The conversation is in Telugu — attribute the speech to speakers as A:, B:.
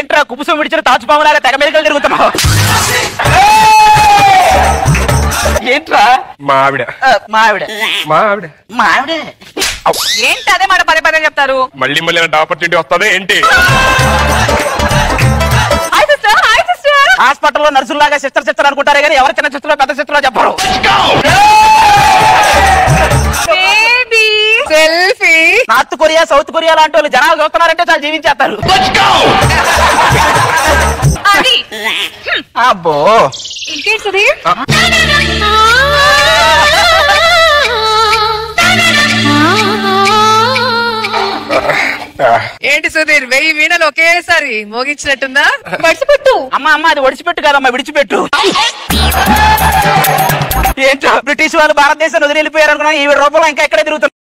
A: ఏంట్రా కుబుసం విడిచిన తాచుపాములాగా తెగ మీదకి తిరుగుతున్నావు ఏంట్రా
B: మా ఆవిడ
A: ఆ, మా ఆవిడ
B: మా ఆవిడ
A: మా ఆవిడ
C: ఏంటి అదే మాట పదే పదే చెప్తారు
B: మళ్ళీ మళ్ళీ ఇలాంటి ఆపర్చునిటీ వస్తుంది ఏంటి
C: హాయ్ సిస్టర్ హాయ్ సిస్టర్
A: హాస్పిటల్లో నర్సుల్లాగా సిస్టర్ సిస్టర్ అనుకుంటారే కానీ ఎవరు చిన్న సిస్టర్ పెద్ద సిస్టర్ చెప్పరు
C: baby selfie
A: North Korea South Korea లాంటి వాళ్ళు జనాలు చూస్తున్నారంటే చాలా జీవించేస్తారు
C: అది
A: అబ్బో
C: ఇంకేంటి సుధీర్ ఏంటి సుధీర్ వెయ్యి వీణలు ఒకేసారి మోగించినట్టుందా మర్చిపెట్టు
A: అమ్మ అమ్మ అది ఒడిచిపెట్టు కదమ్మా విడిచిపెట్టు ఏంటో బ్రిటిష్ వాళ్ళు భారతదేశాన్ని వదిలి వెళ్ళిపోయారు అనుకున్నా ఈ రూపంలో ఇంకా ఎక్కడే తిరుగుతున్నారు